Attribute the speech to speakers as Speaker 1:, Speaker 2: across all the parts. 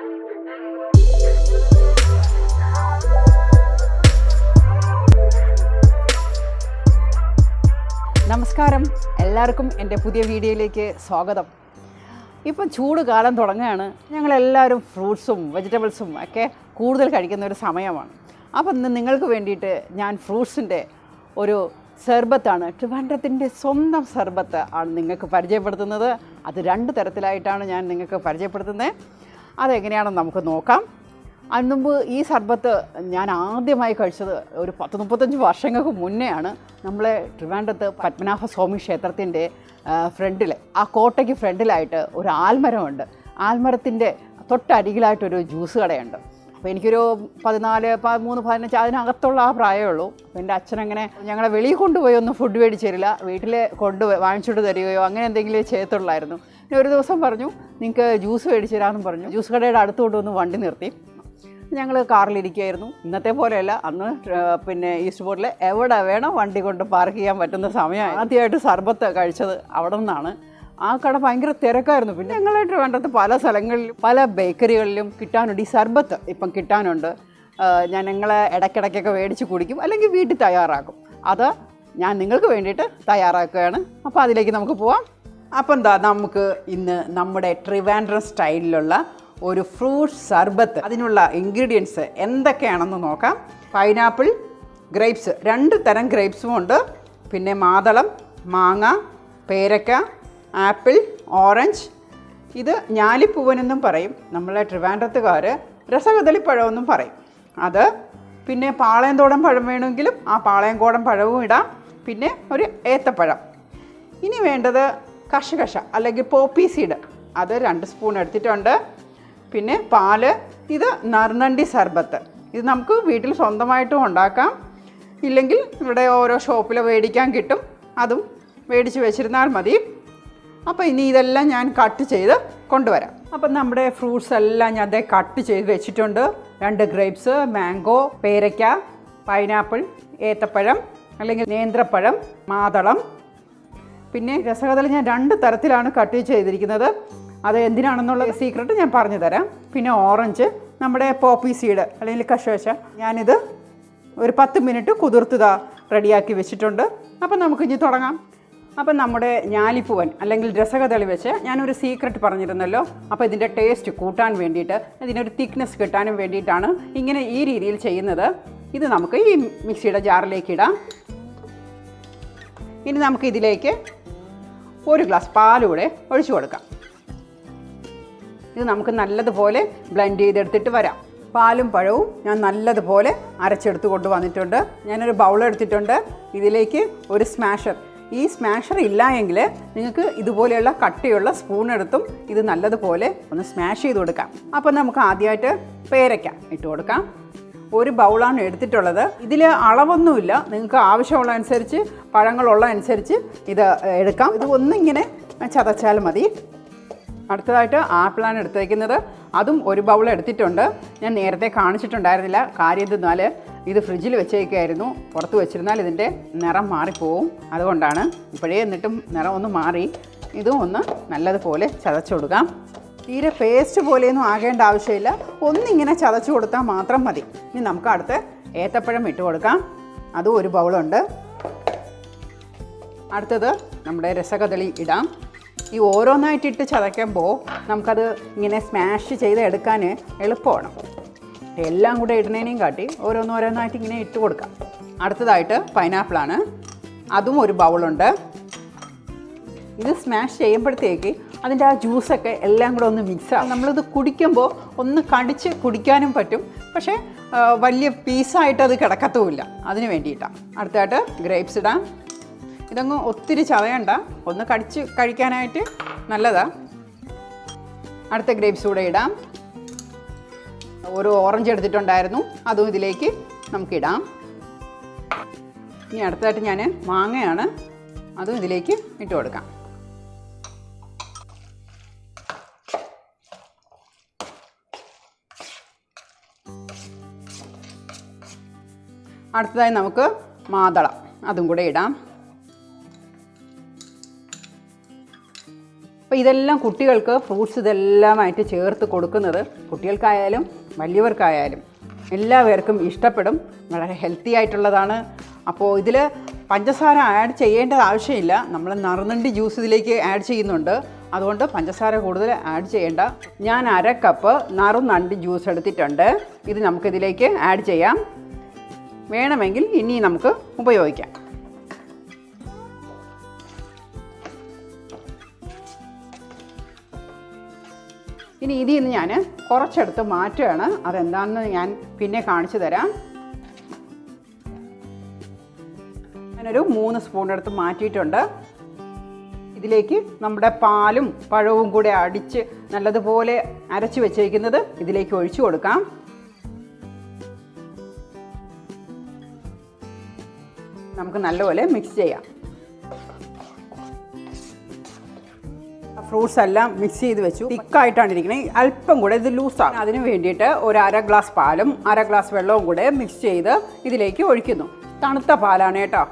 Speaker 1: നമസ്കാരം എല്ലാവർക്കും എൻ്റെ പുതിയ വീഡിയോയിലേക്ക് സ്വാഗതം ഇപ്പം ചൂട് കാലം തുടങ്ങുകയാണ് ഞങ്ങളെല്ലാവരും ഫ്രൂട്ട്സും വെജിറ്റബിൾസും ഒക്കെ കൂടുതൽ കഴിക്കുന്ന ഒരു സമയമാണ് അപ്പം ഇന്ന് നിങ്ങൾക്ക് വേണ്ടിയിട്ട് ഞാൻ ഫ്രൂട്ട്സിൻ്റെ ഒരു സർബത്താണ് ട്രിവാൻഡ്രത്തിൻ്റെ സ്വന്തം സർബത്ത് ആണ് നിങ്ങൾക്ക് പരിചയപ്പെടുത്തുന്നത് അത് രണ്ട് തരത്തിലായിട്ടാണ് ഞാൻ നിങ്ങൾക്ക് പരിചയപ്പെടുത്തുന്നത് അതെങ്ങനെയാണെന്ന് നമുക്ക് നോക്കാം അതിന് മുമ്പ് ഈ സർബത്ത് ഞാൻ ആദ്യമായി കഴിച്ചത് ഒരു പത്ത് മുപ്പത്തഞ്ച് വർഷങ്ങൾക്ക് മുന്നെയാണ് നമ്മളെ ട്രിവാൻഡ്രത്ത് പത്മനാഭ സ്വാമി ക്ഷേത്രത്തിൻ്റെ ഫ്രണ്ടിൽ ആ കോട്ടയ്ക്ക് ഫ്രണ്ടിലായിട്ട് ഒരു ആൽമരമുണ്ട് ആൽമരത്തിൻ്റെ തൊട്ടരികിലായിട്ടൊരു ജ്യൂസ് കടയുണ്ട് അപ്പോൾ എനിക്കൊരു പതിനാല് പതിമൂന്ന് പതിനഞ്ച് അതിനകത്തുള്ള ആ പ്രായമേ ഉള്ളൂ അപ്പോൾ എൻ്റെ അച്ഛനങ്ങനെ ഞങ്ങളെ വെളിയിൽ കൊണ്ടുപോയി ഒന്നും ഫുഡ് മേടിച്ച് തരില്ല വീട്ടിൽ കൊണ്ട് വാങ്ങിച്ചുകൊണ്ട് തരികയോ അങ്ങനെ എന്തെങ്കിലും ചെയ്യത്തുള്ളായിരുന്നു പിന്നെ ഒരു ദിവസം പറഞ്ഞു നിങ്ങൾക്ക് ജ്യൂസ് മേടിച്ച് തരാമെന്ന് പറഞ്ഞു ജ്യൂസ് കടയുടെ അടുത്ത് കൊണ്ടുവന്ന് വണ്ടി നിർത്തി ഞങ്ങൾ കാറിലിരിക്കുകയായിരുന്നു ഇന്നത്തെ പോലെയല്ല അന്ന് ട്ര- പിന്നെ ഈസ്റ്റ് ബോർഡിൽ എവിടെ വേണം വണ്ടി കൊണ്ട് പാർക്ക് ചെയ്യാൻ പറ്റുന്ന സമയമായി ആദ്യമായിട്ട് സർബത്ത് കഴിച്ചത് അവിടെ നിന്നാണ് ആ കട ഭയങ്കര തിരക്കായിരുന്നു പിന്നെ ഞങ്ങളായിട്ട് വേണ്ടത് പല സ്ഥലങ്ങളിലും പല ബേക്കറികളിലും കിട്ടാനുണ്ട് ഈ സർബത്ത് ഇപ്പം കിട്ടാനുണ്ട് ആ, ഞാൻ ഞങ്ങളെ ഇടയ്ക്കിടയ്ക്കൊക്കെ മേടിച്ച് കുടിക്കും അല്ലെങ്കിൽ വീട്ടിൽ തയ്യാറാക്കും അത് ഞാൻ നിങ്ങൾക്ക് വേണ്ടിയിട്ട് തയ്യാറാക്കുകയാണ് അപ്പോൾ അതിലേക്ക് നമുക്ക് പോവാം അപ്പം എന്താ നമുക്ക് ഇന്ന് നമ്മുടെ ട്രിവാൻഡ്രം സ്റ്റൈലിലുള്ള ഒരു ഫ്രൂട്ട് സർബത്ത് അതിനുള്ള ഇൻഗ്രീഡിയൻസ് എന്തൊക്കെയാണെന്ന് നോക്കാം പൈനാപ്പിൾ ഗ്രേപ്സ് രണ്ട് തരം ഗ്രേപ്സും ഉണ്ട് പിന്നെ മാതളം മാങ്ങ പേരക്ക ആപ്പിൾ ഓറഞ്ച് ഇത് ഞാലിപ്പൂവനെന്നും പറയും നമ്മളെ ട്രിവാൻഡ്രത്തുകാർ രസകദളിപ്പഴമെന്നും പറയും അത് പിന്നെ പാളയംതോടൻ പഴം വേണമെങ്കിലും ആ പാളയംകോടൻ പഴവും ഇടാം പിന്നെ ഒരു ഏത്തപ്പഴം ഇനി വേണ്ടത് കശകശ അല്ലെങ്കിൽ പോപ്പി സീഡ് അത് രണ്ട് സ്പൂൺ എടുത്തിട്ടുണ്ട് പിന്നെ പാല് ഇത് നറുനണ്ടി സർബത്ത് ഇത് നമുക്ക് വീട്ടിൽ സ്വന്തമായിട്ടും ഉണ്ടാക്കാം ഇല്ലെങ്കിൽ ഇവിടെ ഓരോ ഷോപ്പിൽ മേടിക്കാൻ കിട്ടും അതും മേടിച്ച് വെച്ചിരുന്നാൽ മതി അപ്പോൾ ഇനി ഇതെല്ലാം ഞാൻ കട്ട് ചെയ്ത് കൊണ്ടുവരാം അപ്പം നമ്മുടെ ഫ്രൂട്ട്സ് എല്ലാം ഞാൻ അതേ കട്ട് ചെയ്ത് വെച്ചിട്ടുണ്ട് രണ്ട് ഗ്രേപ്സ് മാംഗോ പേരയ്ക്ക പൈനാപ്പിൾ ഏത്തപ്പഴം അല്ലെങ്കിൽ നേന്ത്രപ്പഴം മാതളം പിന്നെ രസകഥയിൽ ഞാൻ രണ്ട് തരത്തിലാണ് കട്ട് ചെയ്തിരിക്കുന്നത് അത് എന്തിനാണെന്നുള്ള സീക്രട്ട് ഞാൻ പറഞ്ഞു തരാം പിന്നെ ഓറഞ്ച് നമ്മുടെ പോപ്പി സീഡ് അല്ലെങ്കിൽ കശോശ ഞാനിത് ഒരു പത്ത് മിനിറ്റ് കുതിർത്തതാ റെഡിയാക്കി വെച്ചിട്ടുണ്ട് അപ്പം നമുക്ക് ഇനി തുടങ്ങാം അപ്പം നമ്മുടെ ഞാലിപ്പൂവൻ അല്ലെങ്കിൽ രസകദളി വെച്ച് ഞാനൊരു സീക്രട്ട് പറഞ്ഞിരുന്നല്ലോ അപ്പോൾ ഇതിൻ്റെ ടേസ്റ്റ് കൂട്ടാൻ വേണ്ടിയിട്ട് ഇതിനൊരു തിക്നെസ് കിട്ടാനും വേണ്ടിയിട്ടാണ് ഇങ്ങനെ ഈ രീതിയിൽ ചെയ്യുന്നത് ഇത് നമുക്ക് ഈ മിക്സിയുടെ ജാറിലേക്ക് ഇടാം ഇനി നമുക്ക് ഇതിലേക്ക് ഒരു ഗ്ലാസ് പാലൂടെ ഒഴിച്ചു കൊടുക്കാം ഇത് നമുക്ക് നല്ലതുപോലെ ബ്ലെൻഡ് ചെയ്തെടുത്തിട്ട് വരാം പാലും പഴവും ഞാൻ നല്ലതുപോലെ അരച്ചെടുത്ത് കൊണ്ട് വന്നിട്ടുണ്ട് ഞാനൊരു ബൗൾ എടുത്തിട്ടുണ്ട് ഇതിലേക്ക് ഒരു സ്മാഷർ ഈ സ്മാഷർ ഇല്ല എങ്കിൽ നിങ്ങൾക്ക് ഇതുപോലെയുള്ള കട്ടിയുള്ള സ്പൂൺ എടുത്തും ഇത് നല്ലതുപോലെ ഒന്ന് സ്മാഷ് ചെയ്ത് കൊടുക്കാം അപ്പം നമുക്ക് ആദ്യമായിട്ട് പേരയ്ക്ക ഇട്ട് കൊടുക്കാം ഒരു ബൗളാണ് എടുത്തിട്ടുള്ളത് ഇതിൽ അളവൊന്നുമില്ല നിങ്ങൾക്ക് ആവശ്യമുള്ള അനുസരിച്ച് പഴങ്ങളുള്ള അനുസരിച്ച് ഇത് എടുക്കാം ഇത് ഒന്നിങ്ങനെ ചതച്ചാൽ മതി അടുത്തതായിട്ട് ആപ്പിളാണ് എടുത്തേക്കുന്നത് അതും ഒരു ബൗൾ എടുത്തിട്ടുണ്ട് ഞാൻ നേരത്തെ കാണിച്ചിട്ടുണ്ടായിരുന്നില്ല കാര്യം എന്തെന്നാൽ ഇത് ഫ്രിഡ്ജിൽ വെച്ചേക്കായിരുന്നു പുറത്ത് വെച്ചിരുന്നാൽ ഇതിൻ്റെ നിറം മാറിപ്പോവും അതുകൊണ്ടാണ് ഇപ്പോഴേ എന്നിട്ടും നിറം ഒന്ന് മാറി ഇതും ഒന്ന് നല്ലതുപോലെ ചതച്ചു കൊടുക്കാം തീരെ പേസ്റ്റ് പോലെയൊന്നും ആകേണ്ട ആവശ്യമില്ല ഒന്നിങ്ങനെ ചതച്ചു കൊടുത്താൽ മാത്രം മതി ഇനി നമുക്ക് അടുത്ത് ഏത്തപ്പഴം ഇട്ട് കൊടുക്കാം അതും ഒരു ബൗളുണ്ട് അടുത്തത് നമ്മുടെ രസകദളി ഇടാം ഈ ഓരോന്നായിട്ടിട്ട് ചതയ്ക്കുമ്പോൾ നമുക്കത് ഇങ്ങനെ സ്മാഷ് ചെയ്ത് എടുക്കാൻ എളുപ്പമാണ് എല്ലാം കൂടെ ഇടുന്നതിനെയും കാട്ടി ഓരോന്നോരോന്നായിട്ട് ഇങ്ങനെ ഇട്ട് കൊടുക്കാം അടുത്തതായിട്ട് പൈനാപ്പിളാണ് അതും ഒരു ബൗളുണ്ട് ഇത് സ്മാഷ് ചെയ്യുമ്പോഴത്തേക്ക് അതിൻ്റെ ആ ജ്യൂസൊക്കെ എല്ലാം കൂടെ ഒന്ന് മിക്സ് ആകും നമ്മളിത് കുടിക്കുമ്പോൾ ഒന്ന് കടിച്ച് കുടിക്കാനും പറ്റും പക്ഷേ ആ, വലിയ പീസായിട്ട് അത് കിടക്കത്തുമില്ല അതിന് വേണ്ടിയിട്ടാണ് അടുത്തായിട്ട് ഗ്രേപ്സ് ഇടാം ഇതങ്ങ് ഒത്തിരി ചതയണ്ട ഒന്ന് കടിച്ച് കഴിക്കാനായിട്ട് നല്ലതാ അടുത്ത ഗ്രേപ്സ് കൂടെ ഇടാം ഒരു ഓറഞ്ച് എടുത്തിട്ടുണ്ടായിരുന്നു അതും ഇതിലേക്ക് നമുക്കിടാം ഇനി അടുത്തതായിട്ട് ഞാൻ മാങ്ങയാണ് അതും ഇതിലേക്ക് ഇട്ട് കൊടുക്കാം അടുത്തതായി നമുക്ക് മാതളം അതും കൂടെ ഇടാം അപ്പോൾ ഇതെല്ലാം കുട്ടികൾക്ക് ഫ്രൂട്ട്സ് ഇതെല്ലാമായിട്ട് ചേർത്ത് കൊടുക്കുന്നത് കുട്ടികൾക്കായാലും വലിയവർക്കായാലും എല്ലാവർക്കും ഇഷ്ടപ്പെടും വളരെ ഹെൽത്തി ആയിട്ടുള്ളതാണ് അപ്പോൾ ഇതിൽ പഞ്ചസാര ആഡ് ചെയ്യേണ്ട ആവശ്യമില്ല നമ്മൾ നറുനണ്ടി ജ്യൂസ് ഇതിലേക്ക് ആഡ് ചെയ്യുന്നുണ്ട് അതുകൊണ്ട് പഞ്ചസാര കൂടുതൽ ആഡ് ചെയ്യേണ്ട ഞാൻ അര കപ്പ് നറുനണ്ടി ജ്യൂസ് എടുത്തിട്ടുണ്ട് ഇത് നമുക്കിതിലേക്ക് ആഡ് ചെയ്യാം വേണമെങ്കിൽ ഇനി നമുക്ക് ഉപയോഗിക്കാം ഇനി ഇതിൽ നിന്ന് ഞാൻ കുറച്ചെടുത്ത് മാറ്റുകയാണ് അതെന്താണെന്ന് ഞാൻ പിന്നെ കാണിച്ചു തരാം ഞാനൊരു മൂന്ന് സ്പൂൺ എടുത്ത് മാറ്റിയിട്ടുണ്ട് ഇതിലേക്ക് നമ്മുടെ പാലും പഴവും കൂടെ അടിച്ച് നല്ലതുപോലെ അരച്ച് വെച്ചേക്കുന്നത് ഇതിലേക്ക് ഒഴിച്ചു കൊടുക്കാം നമുക്ക് നല്ലപോലെ മിക്സ് ചെയ്യാം ഫ്രൂട്ട്സ് എല്ലാം മിക്സ് ചെയ്ത് വെച്ചു തിക്കായിട്ടാണ് ഇരിക്കുന്നത് അല്പം കൂടെ ഇത് ലൂസാണ് അതിന് വേണ്ടിയിട്ട് ഒരു അര ഗ്ലാസ് പാലും അര ഗ്ലാസ് വെള്ളവും കൂടെ മിക്സ് ചെയ്ത് ഇതിലേക്ക് ഒഴിക്കുന്നു തണുത്ത പാലാണ് കേട്ടോ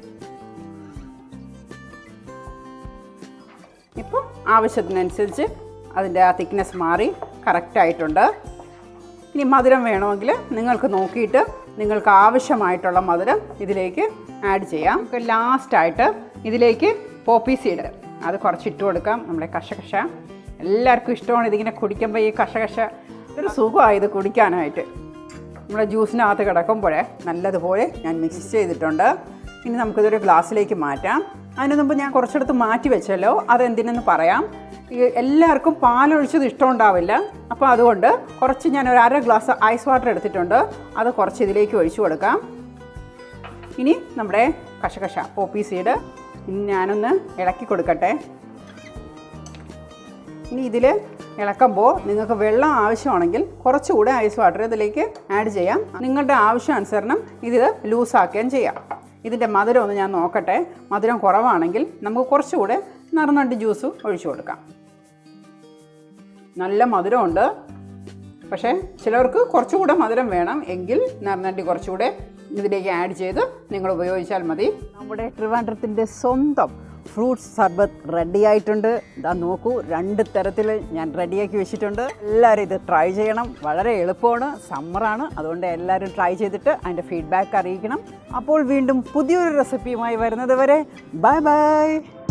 Speaker 1: ഇപ്പം ആവശ്യത്തിനനുസരിച്ച് അതിൻ്റെ ആ തിക്നെസ് മാറി കറക്റ്റായിട്ടുണ്ട് ഇനി മധുരം വേണമെങ്കിൽ നിങ്ങൾക്ക് നോക്കിയിട്ട് നിങ്ങൾക്ക് ആവശ്യമായിട്ടുള്ള മധുരം ഇതിലേക്ക് ആഡ് ചെയ്യാം നമുക്ക് ലാസ്റ്റായിട്ട് ഇതിലേക്ക് പോപ്പി സീഡ് അത് കുറച്ച് ഇട്ട് കൊടുക്കാം നമ്മുടെ കശകശ എല്ലാവർക്കും ഇഷ്ടമാണ് ഇതിങ്ങനെ കുടിക്കുമ്പോൾ ഈ കശകശ ഒരു സുഖമാണ് ഇത് കുടിക്കാനായിട്ട് നമ്മുടെ ജ്യൂസിനകത്ത് കിടക്കുമ്പോഴേ നല്ലതുപോലെ ഞാൻ മിക്സ് ചെയ്തിട്ടുണ്ട് ഇനി നമുക്കിതൊരു ഗ്ലാസ്സിലേക്ക് മാറ്റാം അതിന് മുമ്പ് ഞാൻ കുറച്ചെടുത്ത് മാറ്റി വെച്ചല്ലോ അതെന്തിനെന്ന് പറയാം ഈ എല്ലാവർക്കും പാലൊഴിച്ചത് ഇഷ്ടമുണ്ടാവില്ല അപ്പോൾ അതുകൊണ്ട് കുറച്ച് ഞാൻ ഒരു അര ഗ്ലാസ് ഐസ് വാട്ടർ എടുത്തിട്ടുണ്ട് അത് കുറച്ച് ഇതിലേക്ക് ഒഴിച്ചു കൊടുക്കാം ഇനി നമ്മുടെ കശകശ പോപ്പി സീഡ് ഇനി ഞാനൊന്ന് ഇളക്കി കൊടുക്കട്ടെ ഇനി ഇതിൽ ഇളക്കുമ്പോൾ നിങ്ങൾക്ക് വെള്ളം ആവശ്യമാണെങ്കിൽ കുറച്ചുകൂടെ ഐസ് വാട്ടർ ഇതിലേക്ക് ആഡ് ചെയ്യാം നിങ്ങളുടെ ആവശ്യാനുസരണം ഇത് ലൂസാക്കുകയും ചെയ്യാം ഇതിൻ്റെ മധുരം ഒന്ന് ഞാൻ നോക്കട്ടെ മധുരം കുറവാണെങ്കിൽ നമുക്ക് കുറച്ചുകൂടെ നറുനണ്ടി ജ്യൂസ് ഒഴിച്ചു കൊടുക്കാം നല്ല മധുരമുണ്ട് പക്ഷേ ചിലർക്ക് കുറച്ചുകൂടെ മധുരം വേണം എങ്കിൽ നറുനണ്ടി കുറച്ചുകൂടെ ഇതിലേക്ക് ആഡ് ചെയ്ത് നിങ്ങൾ ഉപയോഗിച്ചാൽ മതി നമ്മുടെ ട്രിവാൻഡ്രത്തിൻ്റെ സ്വന്തം ഫ്രൂട്ട്സ് സർബത്ത് റെഡി ആയിട്ടുണ്ട് ഇതാ നോക്കൂ രണ്ട് തരത്തിൽ ഞാൻ റെഡിയാക്കി വെച്ചിട്ടുണ്ട് എല്ലാവരും ഇത് ട്രൈ ചെയ്യണം വളരെ എളുപ്പമാണ് സമ്മറാണ് അതുകൊണ്ട് എല്ലാവരും ട്രൈ ചെയ്തിട്ട് അതിൻ്റെ ഫീഡ്ബാക്ക് അറിയിക്കണം അപ്പോൾ വീണ്ടും പുതിയൊരു റെസിപ്പിയുമായി വരുന്നത് വരെ ബൈ ബൈ